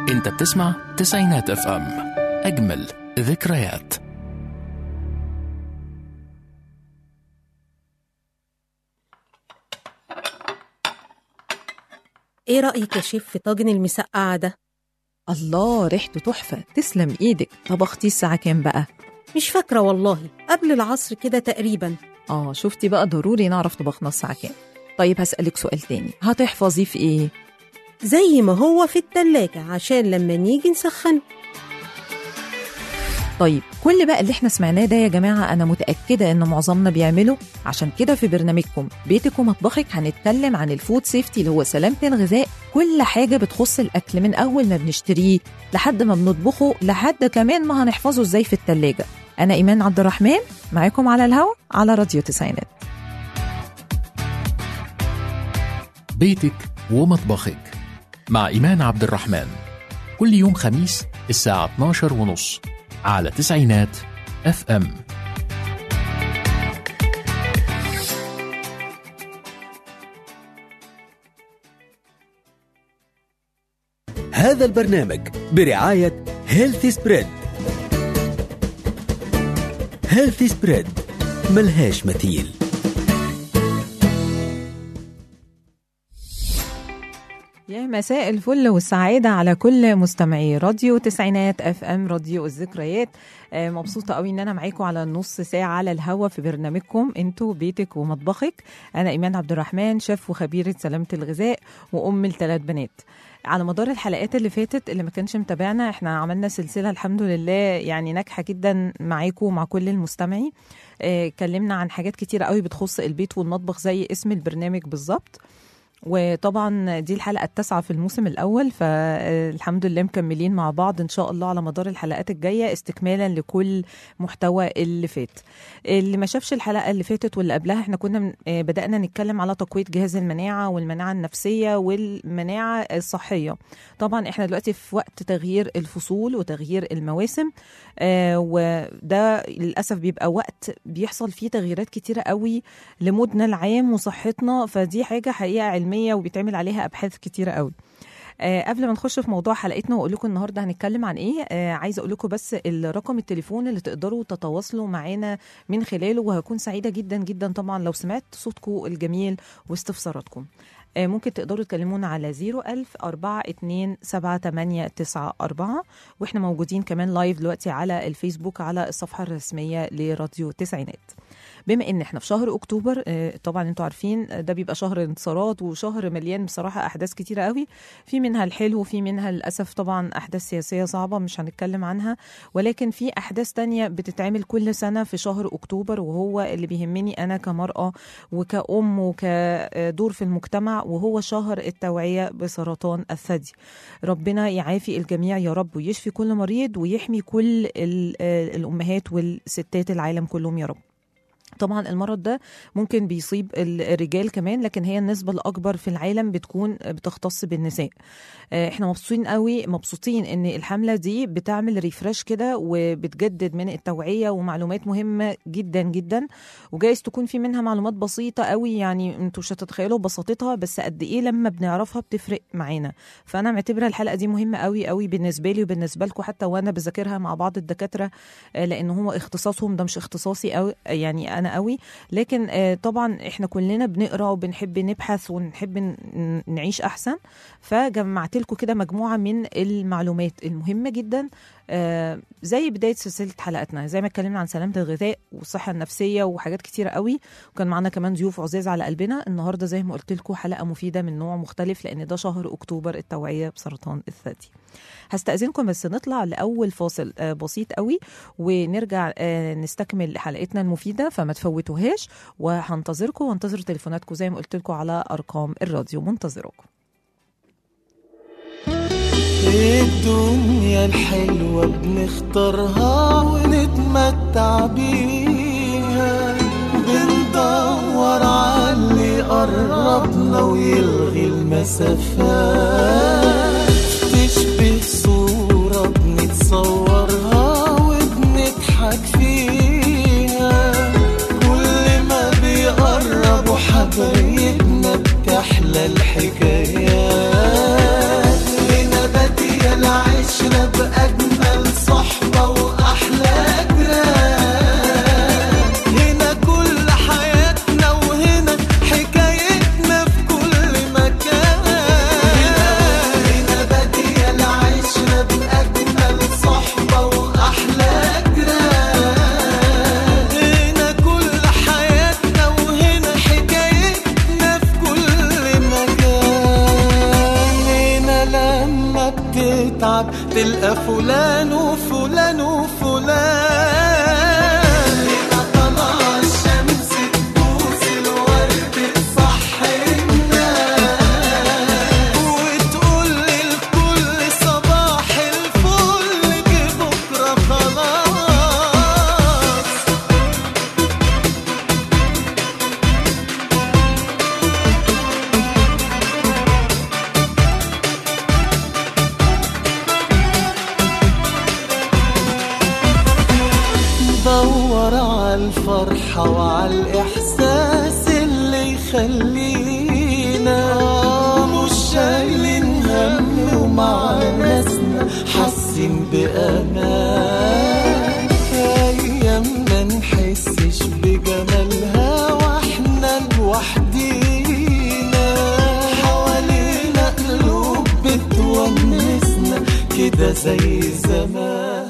انت بتسمع تسعينات اف ام اجمل ذكريات ايه رأيك يا شيف في طاجن المسقعة ده؟ الله ريحته تحفة تسلم ايدك طبختي الساعة كام بقى؟ مش فاكرة والله قبل العصر كده تقريبا اه شفتي بقى ضروري نعرف طبخنا الساعة كام طيب هسألك سؤال تاني هتحفظيه في ايه؟ زي ما هو في التلاجة عشان لما نيجي نسخنه طيب كل بقى اللي احنا سمعناه ده يا جماعة أنا متأكدة إن معظمنا بيعمله عشان كده في برنامجكم بيتك ومطبخك هنتكلم عن الفود سيفتي اللي هو سلامة الغذاء كل حاجة بتخص الأكل من أول ما بنشتريه لحد ما بنطبخه لحد كمان ما هنحفظه إزاي في التلاجة أنا إيمان عبد الرحمن معاكم على الهوا على راديو تسعينات بيتك ومطبخك مع إيمان عبد الرحمن كل يوم خميس الساعة 12 ونص على تسعينات اف ام هذا البرنامج برعاية هيلثي سبريد هيلثي سبريد ملهاش مثيل يا مساء الفل والسعادة على كل مستمعي راديو تسعينات اف ام راديو الذكريات آه، مبسوطة قوي ان انا معاكم على نص ساعة على الهوا في برنامجكم انتوا بيتك ومطبخك انا ايمان عبد الرحمن شيف وخبيرة سلامة الغذاء وام لثلاث بنات على مدار الحلقات اللي فاتت اللي ما كانش متابعنا احنا عملنا سلسلة الحمد لله يعني ناجحة جدا معاكم ومع كل المستمعين آه، اتكلمنا عن حاجات كتيرة قوي بتخص البيت والمطبخ زي اسم البرنامج بالظبط وطبعا دي الحلقة التاسعة في الموسم الأول فالحمد لله مكملين مع بعض إن شاء الله على مدار الحلقات الجاية استكمالا لكل محتوى اللي فات اللي ما شافش الحلقة اللي فاتت واللي قبلها احنا كنا من- آه، بدأنا نتكلم على تقوية جهاز المناعة والمناعة النفسية والمناعة الصحية طبعا احنا دلوقتي في وقت تغيير الفصول وتغيير المواسم آه، وده للأسف بيبقى وقت بيحصل فيه تغييرات كتيرة قوي لمودنا العام وصحتنا فدي حاجة حقيقة علمية وبيتعمل عليها أبحاث كتيرة قوي آه قبل ما نخش في موضوع حلقتنا واقول لكم النهارده هنتكلم عن ايه آه عايزه اقول لكم بس الرقم التليفون اللي تقدروا تتواصلوا معانا من خلاله وهكون سعيده جدا جدا طبعا لو سمعت صوتكم الجميل واستفساراتكم آه ممكن تقدروا تكلمونا على 01000 42 7894 واحنا موجودين كمان لايف دلوقتي على الفيسبوك على الصفحه الرسميه لراديو تسعينات بما ان احنا في شهر اكتوبر آه، طبعا انتوا عارفين آه، ده بيبقى شهر انتصارات وشهر مليان بصراحه احداث كتيره قوي في منها الحلو وفي منها للاسف طبعا احداث سياسيه صعبه مش هنتكلم عنها ولكن في احداث تانية بتتعمل كل سنه في شهر اكتوبر وهو اللي بيهمني انا كمراه وكأم وكدور في المجتمع وهو شهر التوعيه بسرطان الثدي ربنا يعافي الجميع يا رب ويشفي كل مريض ويحمي كل ال- آه، الامهات والستات العالم كلهم يا رب طبعا المرض ده ممكن بيصيب ال- الرجال كمان لكن هي النسبة الأكبر في العالم بتكون بتختص بالنساء آه، احنا مبسوطين قوي مبسوطين ان الحملة دي بتعمل ريفرش كده وبتجدد من التوعية ومعلومات مهمة جدا جدا وجايز تكون في منها معلومات بسيطة قوي يعني انتوا مش هتتخيلوا بساطتها بس قد ايه لما بنعرفها بتفرق معانا فانا معتبره الحلقة دي مهمة قوي قوي بالنسبة لي وبالنسبة لكم حتى وانا بذاكرها مع بعض الدكاترة آه، لان هو اختصاصهم ده مش اختصاصي قوي يعني انا قوي لكن آه، طبعا احنا كلنا بنقرا وبنحب نبحث ونحب ن- نعيش احسن فجمعت لكم كده مجموعه من المعلومات المهمه جدا آه، زي بدايه سلسله حلقتنا زي ما اتكلمنا عن سلامه الغذاء والصحه النفسيه وحاجات كتيره قوي وكان معانا كمان ضيوف عزاز على قلبنا النهارده زي ما قلت لكم حلقه مفيده من نوع مختلف لان ده شهر اكتوبر التوعيه بسرطان الثدي هستأذنكم بس نطلع لأول فاصل آه، بسيط قوي ونرجع آه، نستكمل حلقتنا المفيدة فما تفوتوهاش وهنتظركم وانتظر تليفوناتكم زي ما قلت لكم على أرقام الراديو منتظركم الدنيا الحلوة بنختارها ونتمتع بيها بندور على اللي قربنا ويلغي المسافات تشبه صورة بنتصورها وبنضحك فيها كل ما بيقربوا حبايبنا بتحلى الحكايات هنا بادية العالم وتتعب تلقى فلان وفلان وفلان لقى طلع الشمس تبوس الورد تصحي الناس وتقول للكل صباح الفل جه بكره خلاص دور على الفرحة وعلى الإحساس اللي يخلينا مش شايلين هم ومع ناسنا حاسين بأمان أيام ما نحسش بجمالها واحنا لوحدينا حوالينا قلوب بتونسنا كده زي زمان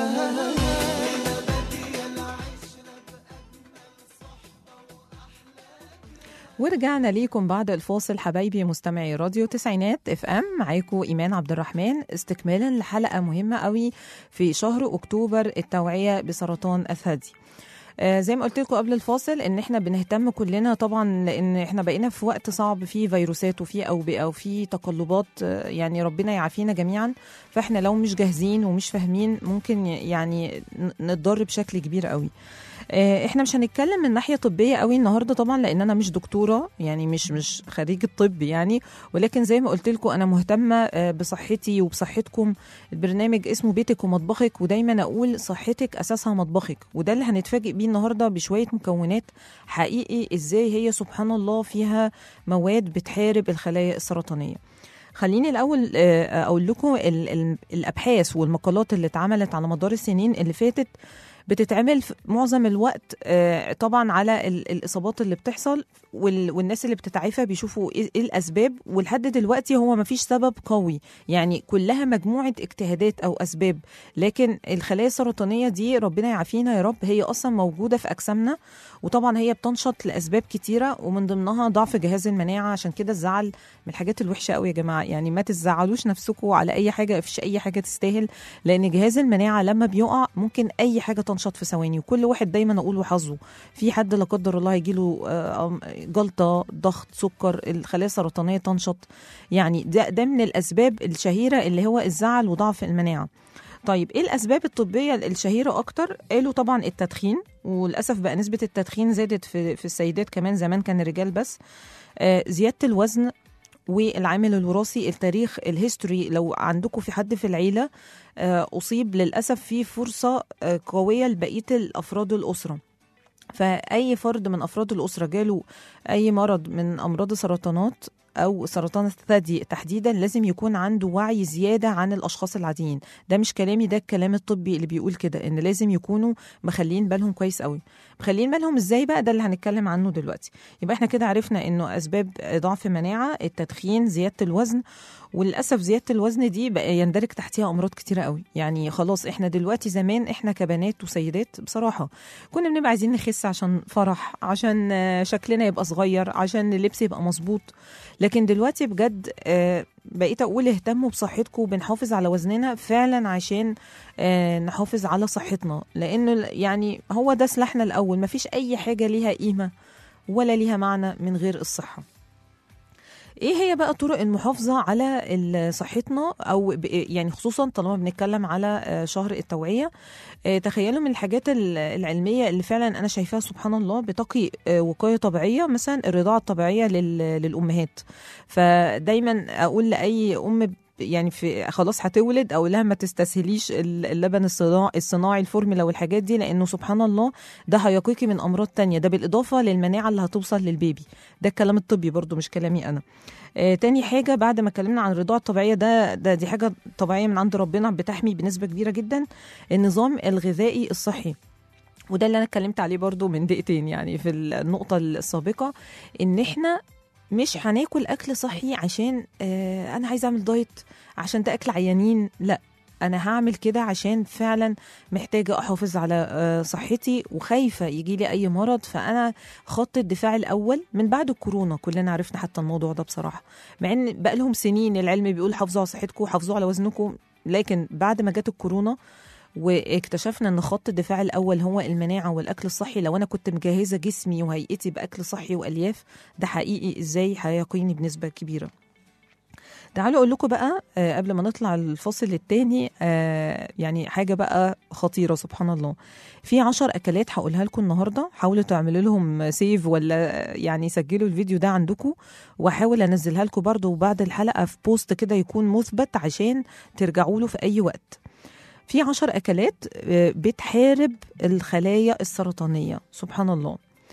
ورجعنا ليكم بعد الفاصل حبايبي مستمعي راديو تسعينات اف ام معاكم ايمان عبد الرحمن استكمالا لحلقه مهمه قوي في شهر اكتوبر التوعيه بسرطان الثدي آه، زي ما قلت لكم قبل الفاصل ان احنا بنهتم كلنا طبعا لان احنا بقينا في وقت صعب فيه فيروسات وفيه اوبئه وفيه تقلبات آه، يعني ربنا يعافينا جميعا فاحنا لو مش جاهزين ومش فاهمين ممكن يعني ن- نتضر بشكل كبير قوي آه، احنا مش هنتكلم من ناحيه طبيه قوي النهارده طبعا لان انا مش دكتوره يعني مش مش خريجه طب يعني ولكن زي ما قلت لكم انا مهتمه آه، بصحتي وبصحتكم البرنامج اسمه بيتك ومطبخك ودايما اقول صحتك اساسها مطبخك وده اللي هنتفاجئ بيه النهارده بشويه مكونات حقيقي ازاي هي سبحان الله فيها مواد بتحارب الخلايا السرطانيه خليني الاول آه، اقول لكم ال- ال- الابحاث والمقالات اللي اتعملت على مدار السنين اللي فاتت بتتعمل في معظم الوقت آه، طبعا على ال- الاصابات اللي بتحصل وال- والناس اللي بتتعافى بيشوفوا ايه إيه الاسباب ولحد دلوقتي هو ما فيش سبب قوي يعني كلها مجموعه اجتهادات او اسباب لكن الخلايا السرطانيه دي ربنا يعافينا يا رب هي اصلا موجوده في اجسامنا وطبعا هي بتنشط لاسباب كتيره ومن ضمنها ضعف جهاز المناعه عشان كده الزعل من الحاجات الوحشه قوي يا جماعه يعني ما تزعلوش نفسكم على اي حاجه مفيش اي حاجه تستاهل لان جهاز المناعه لما بيقع ممكن اي حاجه تنشط في ثواني وكل واحد دايما اقول وحظه في حد لا قدر الله يجيله آه، آم، جلطه ضغط سكر الخلايا السرطانيه تنشط يعني ده ده من الاسباب الشهيره اللي هو الزعل وضعف المناعه طيب ايه الاسباب الطبيه الشهيره اكتر قالوا طبعا التدخين وللاسف بقى نسبه التدخين زادت في في السيدات كمان زمان كان الرجال بس آه، زياده الوزن والعامل الوراثي التاريخ الهيستوري لو عندكم في حد في العيله آه، اصيب للاسف في فرصه آه، قويه لبقيه الافراد الاسره فاي فرد من افراد الاسره جاله اي مرض من امراض السرطانات او سرطان الثدي تحديدا لازم يكون عنده وعي زياده عن الاشخاص العاديين ده مش كلامي ده الكلام الطبي اللي بيقول كده ان لازم يكونوا مخلين بالهم كويس قوي مخلين بالهم ازاي بقى ده اللي هنتكلم عنه دلوقتي يبقى احنا كده عرفنا انه اسباب ضعف مناعه التدخين زياده الوزن وللاسف زياده الوزن دي بقى يندرج تحتها امراض كتيره قوي يعني خلاص احنا دلوقتي زمان احنا كبنات وسيدات بصراحه كنا بنبقى عايزين نخس عشان فرح عشان آه، شكلنا يبقى صغير عشان اللبس يبقى مظبوط لكن دلوقتي بجد آه، بقيت اقول اهتموا بصحتكم وبنحافظ على وزننا فعلا عشان آه، نحافظ على صحتنا لانه ال- يعني هو ده سلاحنا الاول مفيش اي حاجه ليها قيمه ولا ليها معنى من غير الصحه ايه هي بقى طرق المحافظه على ال- صحتنا او ب- يعني خصوصا طالما بنتكلم على آه، شهر التوعيه آه، تخيلوا من الحاجات ال- العلميه اللي فعلا انا شايفاها سبحان الله بتقي آه، وقايه طبيعيه مثلا الرضاعه الطبيعيه لل- للامهات فدايما اقول لاي ام ب- يعني في خلاص هتولد او لها ما تستسهليش ال- اللبن الصناعي الصناعي الفورمولا والحاجات دي لانه سبحان الله ده هيقيكي من امراض تانية ده بالاضافه للمناعه اللي هتوصل للبيبي ده الكلام الطبي برضو مش كلامي انا آه تاني حاجه بعد ما اتكلمنا عن الرضاعه الطبيعيه ده ده دي حاجه طبيعيه من عند ربنا بتحمي بنسبه كبيره جدا النظام الغذائي الصحي وده اللي انا اتكلمت عليه برضو من دقيقتين يعني في النقطه السابقه ان احنا مش هناكل اكل صحي عشان آه انا عايزه اعمل دايت عشان ده اكل عيانين لا انا هعمل كده عشان فعلا محتاجه احافظ على آه، صحتي وخايفه يجي لي اي مرض فانا خط الدفاع الاول من بعد الكورونا كلنا عرفنا حتى الموضوع ده بصراحه مع ان بقى لهم سنين العلم بيقول حافظوا على صحتكم حافظوا على وزنكم لكن بعد ما جت الكورونا واكتشفنا ان خط الدفاع الاول هو المناعه والاكل الصحي لو انا كنت مجهزه جسمي وهيئتي باكل صحي والياف ده حقيقي ازاي هيقيني بنسبه كبيره تعالوا اقول لكم بقى آه، قبل ما نطلع الفاصل التاني آه، يعني حاجه بقى خطيره سبحان الله في عشر اكلات هقولها لكم النهارده حاولوا تعملوا لهم سيف ولا يعني سجلوا الفيديو ده عندكم واحاول انزلها لكم برضو بعد الحلقه في بوست كده يكون مثبت عشان ترجعوا له في اي وقت في عشر اكلات آه، بتحارب الخلايا السرطانيه سبحان الله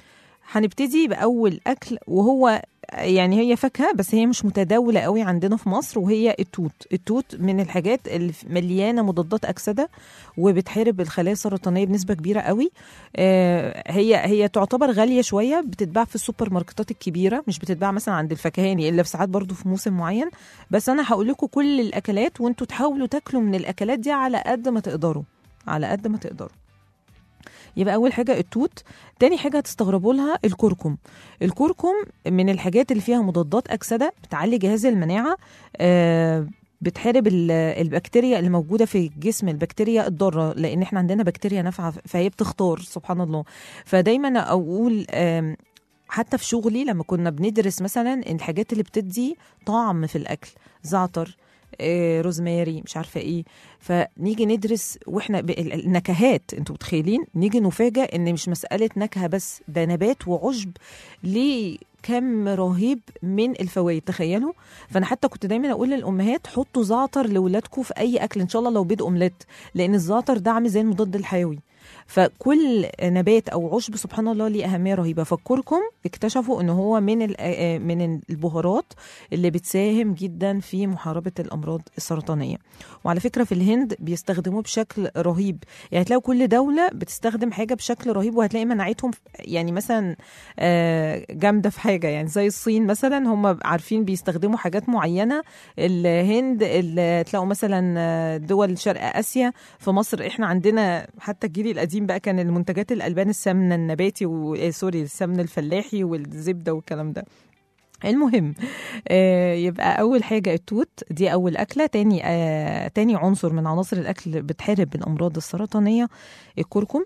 هنبتدي باول اكل وهو يعني هي فاكهه بس هي مش متداوله قوي عندنا في مصر وهي التوت التوت من الحاجات اللي مليانه مضادات اكسده وبتحارب الخلايا السرطانيه بنسبه كبيره قوي آه، هي هي تعتبر غاليه شويه بتتباع في السوبر ماركتات الكبيره مش بتتباع مثلا عند الفكهاني الا في ساعات برضو في موسم معين بس انا هقول لكم كل الاكلات وانتوا تحاولوا تاكلوا من الاكلات دي على قد ما تقدروا على قد ما تقدروا يبقى اول حاجه التوت تاني حاجه هتستغربوا لها الكركم الكركم من الحاجات اللي فيها مضادات اكسده بتعلي جهاز المناعه آه بتحارب ال- البكتيريا اللي موجوده في الجسم البكتيريا الضاره لان احنا عندنا بكتيريا نافعه فهي بتختار سبحان الله فدايما اقول آم، حتى في شغلي لما كنا بندرس مثلا الحاجات اللي بتدي طعم في الاكل زعتر آه، روزماري مش عارفه ايه فنيجي ندرس واحنا ب- ال- النكهات انتوا متخيلين نيجي نفاجئ ان مش مساله نكهه بس ده نبات وعشب ليه كم رهيب من الفوائد تخيلوا فانا حتى كنت دايما اقول للامهات حطوا زعتر لاولادكم في اي اكل ان شاء الله لو بيض اومليت لان الزعتر ده عامل زي المضاد الحيوي فكل نبات او عشب سبحان الله ليه اهميه رهيبه فالكركم اكتشفوا ان هو من ال- آه، من البهارات اللي بتساهم جدا في محاربه الامراض السرطانيه وعلى فكره في الهند بيستخدموه بشكل رهيب يعني تلاقوا كل دوله بتستخدم حاجه بشكل رهيب وهتلاقي مناعتهم يعني مثلا آه، جامده في حاجه يعني زي الصين مثلا هم عارفين بيستخدموا حاجات معينه الهند ال- تلاقوا مثلا آه، دول شرق اسيا في مصر احنا عندنا حتى الجيل القديم بقى كان المنتجات الالبان السمنه النباتي و... آه، سوري السمن الفلاحي والزبده والكلام ده المهم آه يبقى اول حاجه التوت دي اول اكله تاني آه تاني عنصر من عناصر الاكل بتحارب الامراض السرطانيه الكركم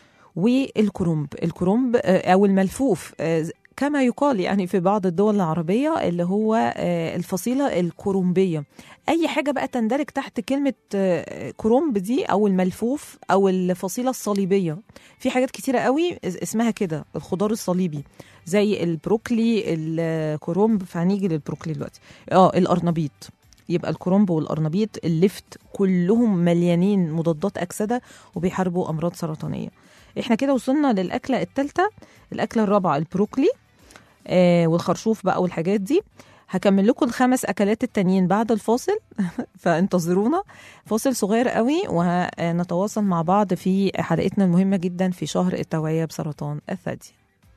والكرنب الكرنب آه او الملفوف آه كما يقال يعني في بعض الدول العربية اللي هو آه، الفصيلة الكرنبية أي حاجة بقى تندرج تحت كلمة آه، كرنب دي أو الملفوف أو الفصيلة الصليبية في حاجات كتيرة قوي اس- اسمها كده الخضار الصليبي زي البروكلي الكرنب فهنيجي للبروكلي دلوقتي اه القرنبيط يبقى الكرنب والقرنبيط اللفت كلهم مليانين مضادات أكسدة وبيحاربوا أمراض سرطانية احنا كده وصلنا للأكلة الثالثة الأكلة الرابعة البروكلي آه والخرشوف بقى والحاجات دي هكمل لكم الخمس اكلات التانيين بعد الفاصل فانتظرونا فاصل صغير قوي وهنتواصل مع بعض في حلقتنا المهمه جدا في شهر التوعيه بسرطان الثدي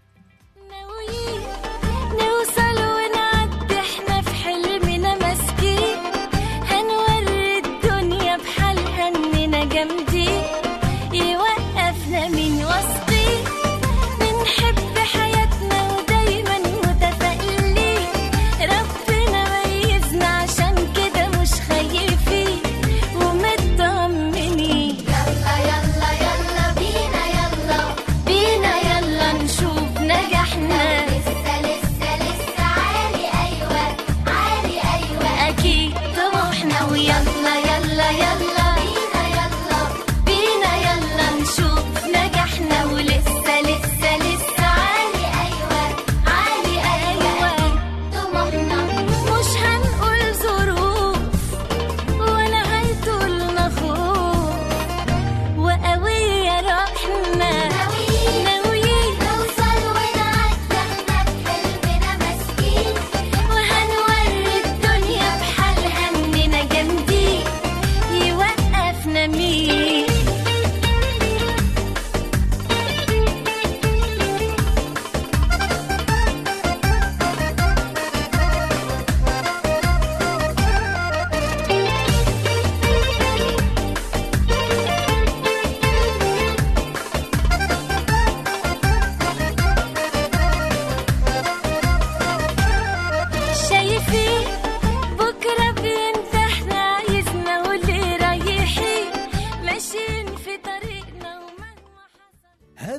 ناويين نوصل ونعدي احنا في حلمنا ماسكين هنوري الدنيا بحالها اننا جامدين يوقفنا من وسطين بنحب حياتنا ودايما متفائلين ربنا ميزنا عشان كده مش خايفين ومطمنين يلا يلا يلا بينا يلا بينا يلا نشوف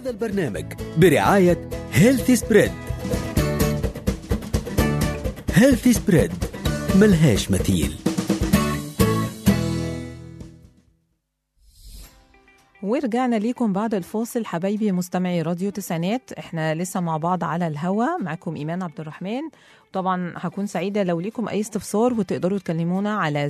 هذا البرنامج برعاية هيلثي سبريد هيلثي سبريد ملهاش مثيل ورجعنا ليكم بعد الفاصل حبايبي مستمعي راديو تسعينات احنا لسه مع بعض على الهوا معاكم ايمان عبد الرحمن طبعا هكون سعيده لو ليكم اي استفسار وتقدروا تكلمونا على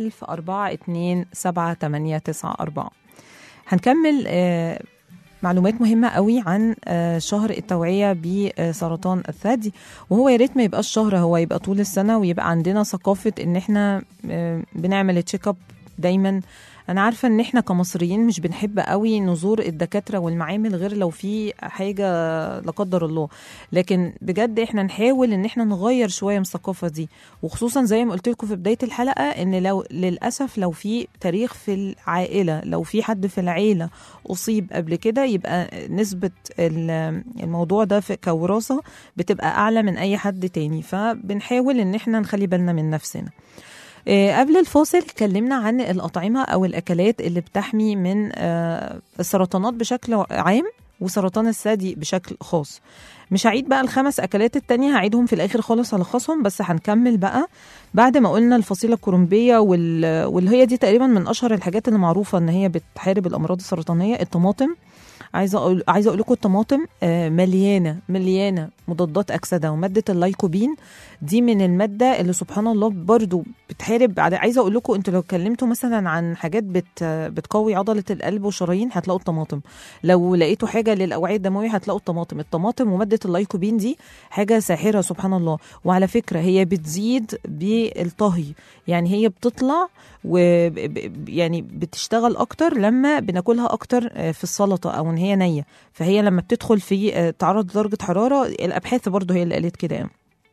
01042 هنكمل آه، معلومات مهمة قوي عن آه، شهر التوعية بسرطان الثدي وهو يا ريت ما يبقاش شهر هو يبقى طول السنة ويبقى عندنا ثقافة ان احنا آه، بنعمل تشيك اب دايما انا عارفه ان احنا كمصريين مش بنحب قوي نزور الدكاتره والمعامل غير لو في حاجه لا قدر الله لكن بجد احنا نحاول ان احنا نغير شويه من الثقافه دي وخصوصا زي ما قلت لكم في بدايه الحلقه ان لو للاسف لو في تاريخ في العائله لو في حد في العيله اصيب قبل كده يبقى نسبه ال- الموضوع ده في كوراثه بتبقى اعلى من اي حد تاني فبنحاول ان احنا نخلي بالنا من نفسنا آه، قبل الفاصل اتكلمنا عن الأطعمة أو الأكلات اللي بتحمي من آه، السرطانات بشكل عام وسرطان الثدي بشكل خاص مش هعيد بقى الخمس أكلات التانية هعيدهم في الآخر خالص هلخصهم بس هنكمل بقى بعد ما قلنا الفصيلة الكولومبية وال... واللي هي دي تقريبا من أشهر الحاجات اللي معروفة إن هي بتحارب الأمراض السرطانية الطماطم عايزه اقول عايزه اقول لكم الطماطم آه، مليانه مليانه مضادات اكسده وماده اللايكوبين دي من الماده اللي سبحان الله برضو بتحارب على- عايزه اقول لكم انتوا لو اتكلمتوا مثلا عن حاجات بت بتقوي عضله القلب والشرايين هتلاقوا الطماطم لو لقيتوا حاجه للاوعيه الدمويه هتلاقوا الطماطم الطماطم وماده اللايكوبين دي حاجه ساحره سبحان الله وعلى فكره هي بتزيد بالطهي يعني هي بتطلع و يعني بتشتغل اكتر لما بناكلها اكتر آه، في السلطه او ان هي نيه فهي لما بتدخل في آه، تعرض لدرجه حراره الابحاث برضو هي اللي قالت كده يعني.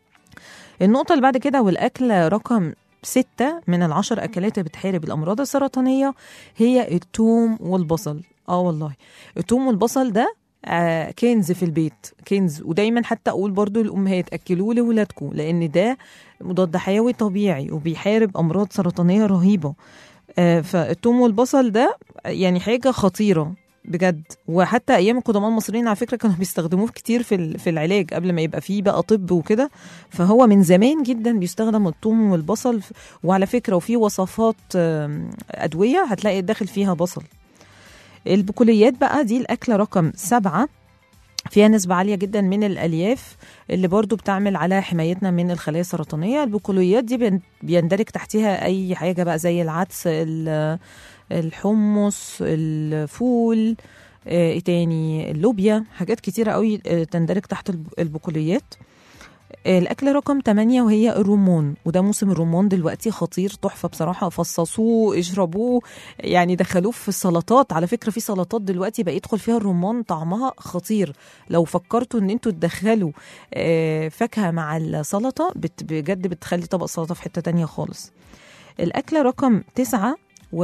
النقطه اللي بعد كده والاكل رقم ستة من العشر أكلات اللي بتحارب الأمراض السرطانية هي الثوم والبصل اه والله الثوم والبصل ده آه كنز في البيت كنز ودايما حتى اقول برضو للامهات اكلوه لاولادكم لان ده مضاد حيوي طبيعي وبيحارب امراض سرطانيه رهيبه آه فالثوم والبصل ده يعني حاجه خطيره بجد وحتى ايام القدماء المصريين على فكره كانوا بيستخدموه كتير في ال- في العلاج قبل ما يبقى فيه بقى طب وكده فهو من زمان جدا بيستخدم الثوم والبصل ف- وعلى فكره وفي وصفات آم، ادويه هتلاقي داخل فيها بصل البقوليات بقى دي الأكلة رقم سبعة فيها نسبة عالية جدا من الألياف اللي برضو بتعمل على حمايتنا من الخلايا السرطانية البقوليات دي بين- بيندرج تحتها أي حاجة بقى زي العدس ال- الحمص الفول آه، ايه تاني اللوبيا حاجات كتيرة قوي آه، تندرج تحت الب- البقوليات الأكلة رقم 8 وهي الرمان وده موسم الرمان دلوقتي خطير تحفة بصراحة فصصوه اشربوه يعني دخلوه في السلطات على فكرة في سلطات دلوقتي بقى يدخل فيها الرمان طعمها خطير لو فكرتوا ان انتوا تدخلوا آه، فاكهة مع السلطة بت- بجد بتخلي طبق السلطة في حتة تانية خالص الأكلة رقم تسعة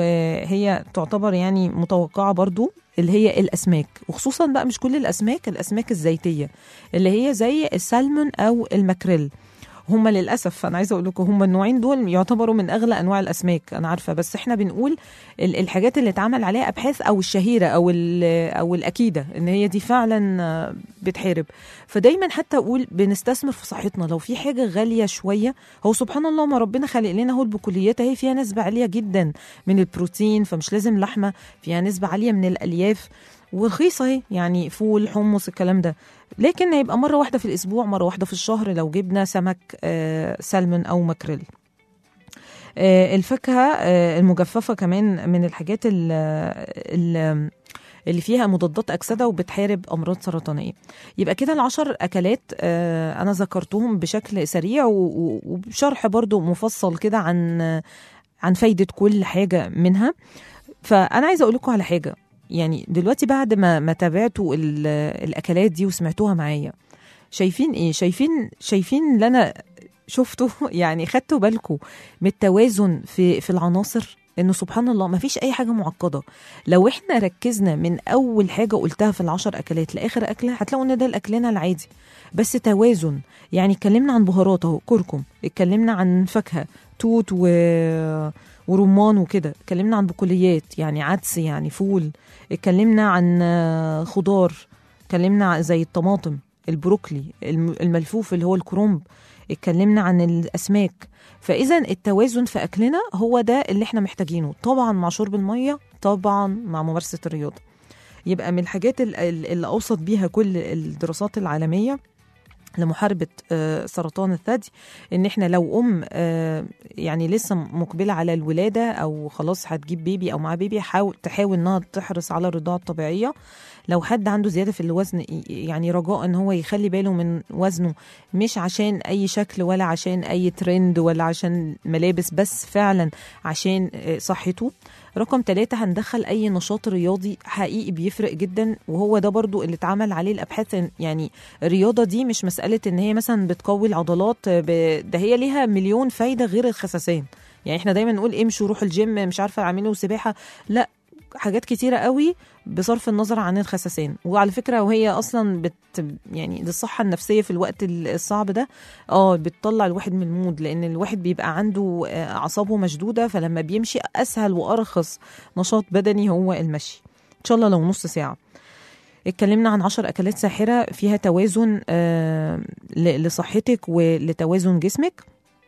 وهي تعتبر يعني متوقعة برضو اللي هي الأسماك وخصوصا بقى مش كل الأسماك الأسماك الزيتية اللي هي زي السلمون أو الماكريل هم للاسف انا عايزه اقول لكم هم النوعين دول يعتبروا من اغلى انواع الاسماك انا عارفه بس احنا بنقول ال- الحاجات اللي اتعمل عليها ابحاث او الشهيره او ال- او الاكيده ان هي دي فعلا آه، بتحارب فدايما حتى اقول بنستثمر في صحتنا لو في حاجه غاليه شويه هو سبحان الله ما ربنا خلق لنا هو البقوليات اهي فيها نسبه عاليه جدا من البروتين فمش لازم لحمه فيها نسبه عاليه من الالياف ورخيصه اهي يعني فول حمص الكلام ده لكن هيبقى مره واحده في الاسبوع مره واحده في الشهر لو جبنا سمك آه، سلمون او ماكريل آه، الفاكهه آه، المجففه كمان من الحاجات ال- ال- اللي فيها مضادات اكسده وبتحارب امراض سرطانيه يبقى كده العشر اكلات آه، انا ذكرتهم بشكل سريع و- و- وبشرح برضو مفصل كده عن عن فايده كل حاجه منها فانا عايزه اقول لكم على حاجه يعني دلوقتي بعد ما ما تابعتوا ال- الاكلات دي وسمعتوها معايا شايفين ايه شايفين شايفين اللي انا شفته يعني خدتوا بالكم من التوازن في في العناصر انه سبحان الله ما فيش اي حاجه معقده لو احنا ركزنا من اول حاجه قلتها في العشر اكلات لاخر اكله هتلاقوا ان ده الاكلنا العادي بس توازن يعني اتكلمنا عن بهارات اهو كركم اتكلمنا عن فاكهه توت و... ورمان وكده اتكلمنا عن بقوليات يعني عدس يعني فول اتكلمنا عن آه، خضار اتكلمنا عن- زي الطماطم البروكلي الم- الملفوف اللي هو الكرومب اتكلمنا عن الاسماك فاذا التوازن في اكلنا هو ده اللي احنا محتاجينه طبعا مع شرب الميه طبعا مع ممارسه الرياضه يبقى من الحاجات ال- ال- اللي اوصت بيها كل الدراسات العالميه لمحاربة آه، سرطان الثدي ان احنا لو ام آه، يعني لسه مقبلة على الولادة او خلاص هتجيب بيبي او مع بيبي حاول تحاول انها تحرص على الرضاعة الطبيعية لو حد عنده زيادة في الوزن ي- يعني رجاء ان هو يخلي باله من وزنه مش عشان اي شكل ولا عشان اي ترند ولا عشان ملابس بس فعلا عشان آه، صحته رقم ثلاثة هندخل أي نشاط رياضي حقيقي بيفرق جدا وهو ده برضو اللي اتعمل عليه الأبحاث إن- يعني الرياضة دي مش مسألة إن هي مثلا بتقوي العضلات ب- ده هي ليها مليون فايدة غير الخساسين يعني احنا دايما نقول امشوا روحوا الجيم مش عارفة اعملوا سباحة لا حاجات كتيرة قوي بصرف النظر عن الخساسين وعلى فكرة وهي أصلا بت يعني للصحة النفسية في الوقت الصعب ده اه بتطلع الواحد من المود لأن الواحد بيبقى عنده آه، أعصابه مشدودة فلما بيمشي أسهل وأرخص نشاط بدني هو المشي إن شاء الله لو نص ساعة اتكلمنا عن عشر أكلات ساحرة فيها توازن آه، ل- لصحتك ولتوازن جسمك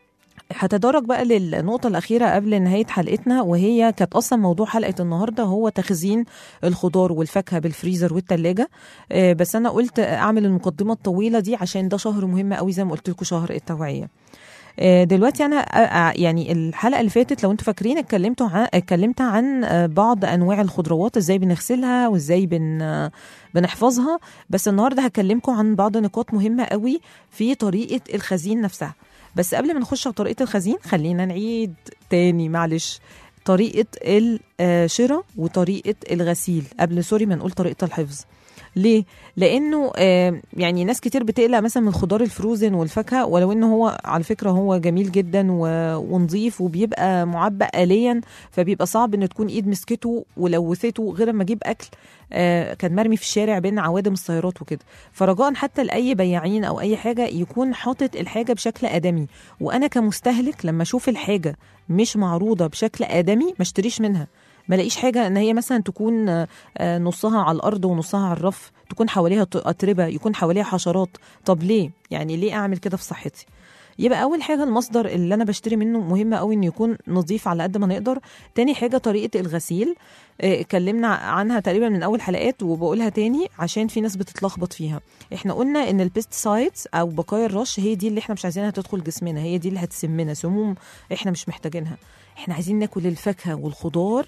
هتدرج بقى للنقطة الأخيرة قبل نهاية حلقتنا وهي كانت أصلا موضوع حلقة النهاردة هو تخزين الخضار والفاكهة بالفريزر والتلاجة آه، بس أنا قلت أعمل المقدمة الطويلة دي عشان ده شهر مهم قوي زي ما قلت لكم شهر التوعية آه، دلوقتي انا آه، آه، يعني الحلقه اللي فاتت لو انتوا فاكرين اتكلمت عن اتكلمت عن آه، بعض انواع الخضروات ازاي بنغسلها وازاي بن آه، بنحفظها بس النهارده هكلمكم عن بعض نقاط مهمه قوي في طريقه الخزين نفسها بس قبل ما نخش على طريقه الخزين خلينا نعيد تاني معلش طريقه الشراء وطريقه الغسيل قبل سوري ما نقول طريقه الحفظ ليه؟ لانه آه، يعني ناس كتير بتقلق مثلا من الخضار الفروزن والفاكهه ولو انه هو على فكره هو جميل جدا و- ونظيف وبيبقى معبأ آليا فبيبقى صعب ان تكون ايد مسكته ولوثته غير لما اجيب اكل آه، كان مرمي في الشارع بين عوادم السيارات وكده فرجاء حتى لاي بياعين او اي حاجه يكون حاطط الحاجه بشكل ادمي وانا كمستهلك لما اشوف الحاجه مش معروضه بشكل ادمي ما اشتريش منها ما لاقيش حاجه ان هي مثلا تكون آه، آه، نصها على الارض ونصها على الرف تكون حواليها ط- اتربه يكون حواليها حشرات طب ليه يعني ليه اعمل كده في صحتي يبقى اول حاجه المصدر اللي انا بشتري منه مهم قوي انه يكون نظيف على قد ما نقدر تاني حاجه طريقه الغسيل آه، اتكلمنا عنها تقريبا من اول حلقات وبقولها تاني عشان في ناس بتتلخبط فيها احنا قلنا ان البيستسايدز او بقايا الرش هي دي اللي احنا مش عايزينها تدخل جسمنا هي دي اللي هتسمنا سموم احنا مش محتاجينها احنا عايزين ناكل الفاكهه والخضار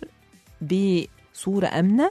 بصوره امنه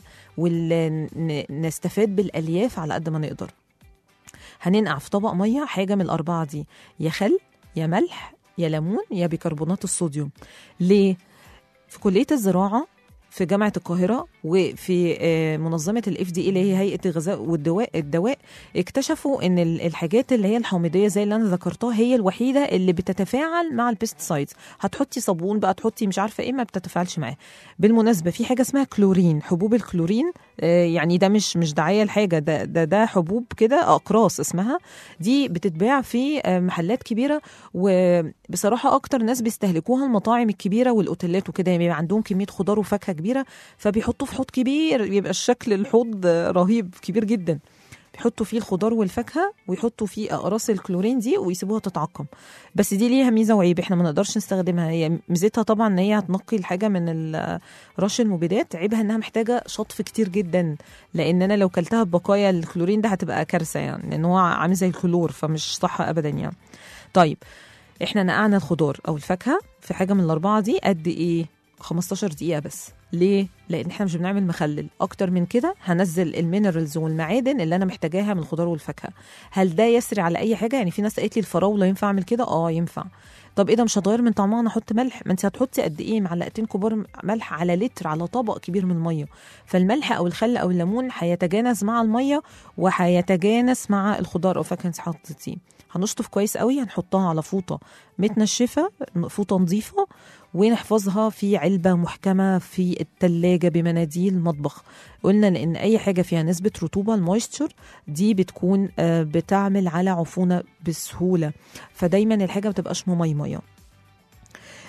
ونستفاد بالالياف على قد ما نقدر هننقع في طبق ميه حاجه من الاربعه دي يا خل يا ملح يا ليمون يا بيكربونات الصوديوم ليه في كليه الزراعه في جامعه القاهره وفي آه، منظمه الاف دي اللي هي هيئه الغذاء والدواء الدواء اكتشفوا ان ال- الحاجات اللي هي الحامضيه زي اللي انا ذكرتها هي الوحيده اللي بتتفاعل مع البيستسايدز هتحطي صابون بقى تحطي مش عارفه ايه ما بتتفاعلش معاه بالمناسبه في حاجه اسمها كلورين حبوب الكلورين آه، يعني ده مش مش دعايه لحاجه ده ده ده حبوب كده اقراص اسمها دي بتتباع في آه، محلات كبيره وبصراحه اكتر ناس بيستهلكوها المطاعم الكبيره والاوتيلات وكده يعني بيبقى عندهم كميه خضار وفاكهه كبيره فبيحطوه في حوض كبير يبقى الشكل الحوض آه، رهيب كبير جدا بيحطوا فيه الخضار والفاكهه ويحطوا فيه اقراص الكلورين دي ويسيبوها تتعقم بس دي ليها ميزه وعيب احنا ما نقدرش نستخدمها هي ميزتها طبعا ان هي هتنقي الحاجه من ال- رش المبيدات عيبها انها محتاجه شطف كتير جدا لان انا لو كلتها ببقايا الكلورين ده هتبقى كارثه يعني لان هو عامل زي الكلور فمش صح ابدا يعني طيب احنا نقعنا الخضار او الفاكهه في حاجه من الاربعه دي قد ايه 15 دقيقه بس ليه لان احنا مش بنعمل مخلل اكتر من كده هنزل المينرالز والمعادن اللي انا محتاجاها من الخضار والفاكهه هل ده يسري على اي حاجه يعني في ناس قالت لي الفراوله ينفع اعمل كده اه ينفع طب ايه ده مش هتغير من طعمها انا احط ملح ما انت هتحطي قد ايه معلقتين كبار ملح على لتر على طبق كبير من ميه فالملح او الخل او الليمون هيتجانس مع الميه وهيتجانس مع الخضار او فاكهه انت حطيتيه هنشطف كويس قوي هنحطها على فوطه متنشفه فوطه نظيفه ونحفظها في علبه محكمه في التلاجة بمناديل مطبخ قلنا لان اي حاجه فيها نسبه رطوبه المويستشر دي بتكون آه، بتعمل على عفونه بسهوله فدايما الحاجه ما تبقاش مميميه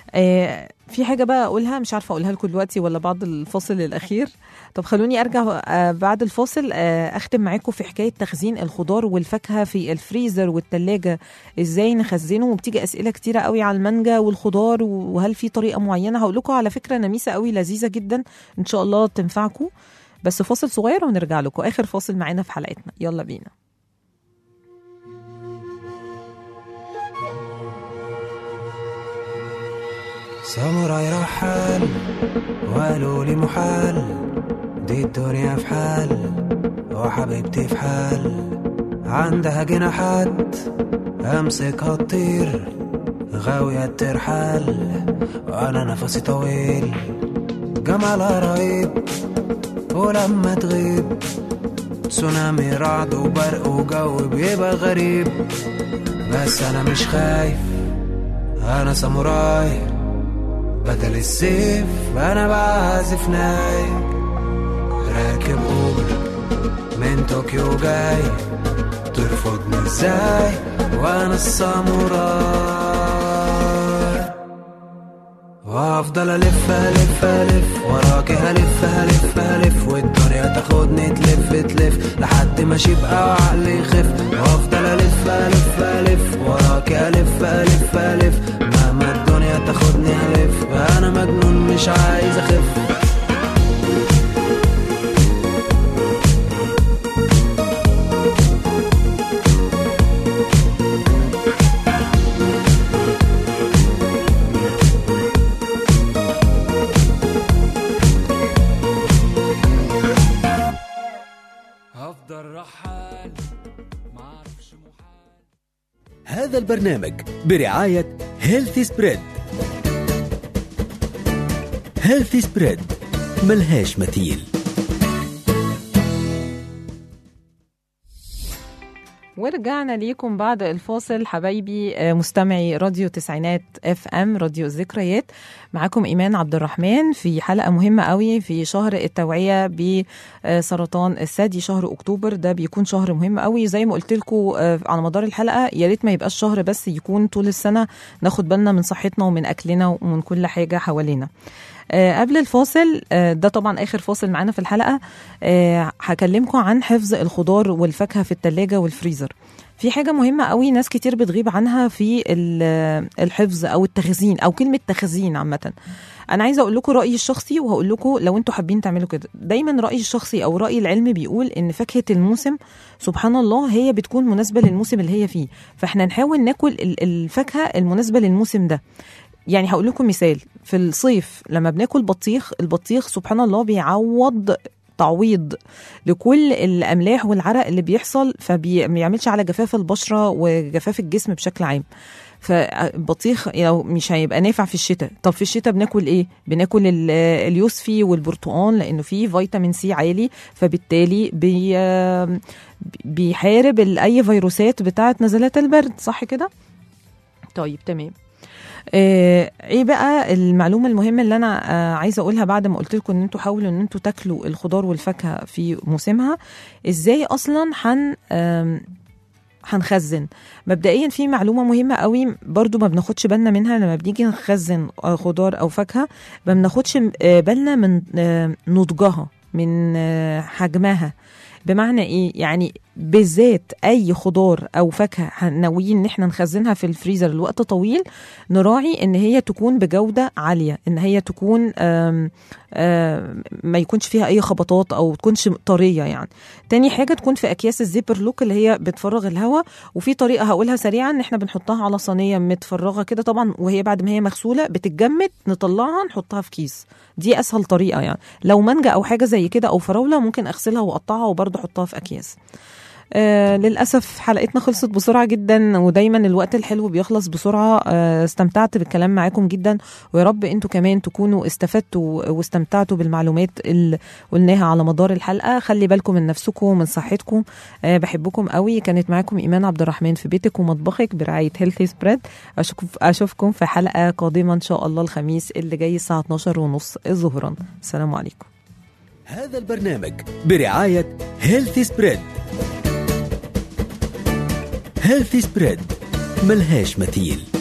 آه في حاجة بقى أقولها مش عارفة أقولها لكم دلوقتي ولا بعد الفاصل الأخير طب خلوني أرجع آه بعد الفاصل آه أختم معاكم في حكاية تخزين الخضار والفاكهة في الفريزر والتلاجة إزاي نخزنه وبتيجي أسئلة كتيرة قوي على المانجا والخضار وهل في طريقة معينة هقول لكم على فكرة نميسة قوي لذيذة جدا إن شاء الله تنفعكم بس فاصل صغير ونرجع لكم آخر فاصل معانا في حلقتنا يلا بينا ساموراي رحال وقالوا لي محال دي الدنيا في حال وحبيبتي في حال عندها جناحات امسكها تطير غاوية ترحال وانا نفسي طويل جمالها رهيب ولما تغيب تسونامي رعد وبرق وجو بيبقى غريب بس انا مش خايف انا ساموراي بدل السيف انا بعزف ناي راكب اوبر من طوكيو جاي ترفضني ازاي وانا الساموراي وافضل الف الف الف وراكي هلف هلف هلف والدنيا تاخدني تلف تلف لحد ما اشيبقى وعقلي يخف وافضل الف الف الف وراكي الف الف الف مهما الدنيا تاخدني الف انا مجنون مش عايز اخف هفضل رحال معرفش محال هذا البرنامج برعاية هيلثي سبريد هيلثي سبريد ملهاش مثيل ورجعنا ليكم بعد الفاصل حبايبي آه، مستمعي راديو تسعينات اف ام راديو الذكريات معاكم ايمان عبد الرحمن في حلقه مهمه قوي في شهر التوعيه بسرطان الثدي شهر اكتوبر ده بيكون شهر مهم قوي زي ما قلت لكم على مدار الحلقه يا ريت ما يبقاش شهر بس يكون طول السنه ناخد بالنا من صحتنا ومن اكلنا ومن كل حاجه حوالينا آه، قبل الفاصل آه، ده طبعا اخر فاصل معانا في الحلقه آه، هكلمكم عن حفظ الخضار والفاكهه في الثلاجه والفريزر في حاجه مهمه قوي ناس كتير بتغيب عنها في ال- الحفظ او التخزين او كلمه تخزين عامه انا عايزه اقول لكم رايي الشخصي وهقول لكم لو انتوا حابين تعملوا كده دايما رايي الشخصي او رايي العلمي بيقول ان فاكهه الموسم سبحان الله هي بتكون مناسبه للموسم اللي هي فيه فاحنا نحاول ناكل ال- الفاكهه المناسبه للموسم ده يعني هقول لكم مثال في الصيف لما بناكل بطيخ البطيخ سبحان الله بيعوض تعويض لكل الاملاح والعرق اللي بيحصل فما يعملش على جفاف البشره وجفاف الجسم بشكل عام فالبطيخ لو مش هيبقى نافع في الشتاء طب في الشتاء بناكل ايه بناكل ال- اليوسفي والبرتقال لانه فيه فيتامين سي عالي فبالتالي بي بيحارب ال- اي فيروسات بتاعه نزلات البرد صح كده طيب تمام آه، ايه بقى المعلومه المهمه اللي انا آه، عايزه اقولها بعد ما قلت لكم ان انتوا حاولوا ان انتوا تاكلوا الخضار والفاكهه في موسمها ازاي اصلا هن آم، هنخزن مبدئيا في معلومه مهمه قوي برضو ما بناخدش بالنا منها لما بنيجي نخزن آه، خضار او فاكهه ما بناخدش آه، بالنا من آه، نضجها من آه، حجمها بمعنى ايه يعني بالذات اي خضار او فاكهه ناويين ان احنا نخزنها في الفريزر لوقت طويل نراعي ان هي تكون بجوده عاليه ان هي تكون آم آم ما يكونش فيها اي خبطات او تكونش طريه يعني تاني حاجه تكون في اكياس الزيبر لوك اللي هي بتفرغ الهواء وفي طريقه هقولها سريعا ان احنا بنحطها على صينيه متفرغه كده طبعا وهي بعد ما هي مغسوله بتتجمد نطلعها نحطها في كيس دي اسهل طريقه يعني لو مانجا او حاجه زي كده او فراوله ممكن اغسلها واقطعها وبرضه احطها في اكياس آه للأسف حلقتنا خلصت بسرعة جدا ودايما الوقت الحلو بيخلص بسرعة آه استمتعت بالكلام معاكم جدا ويا رب انتوا كمان تكونوا استفدتوا واستمتعتوا بالمعلومات اللي قلناها على مدار الحلقة خلي بالكم من نفسكم ومن صحتكم آه بحبكم قوي كانت معاكم إيمان عبد الرحمن في بيتك ومطبخك برعاية هيلثي سبريد أشوف أشوفكم في حلقة قادمة إن شاء الله الخميس اللي جاي الساعة 12 ونص ظهرا السلام عليكم هذا البرنامج برعاية هيلثي سبريد هيلثي سبريد ملهاش مثيل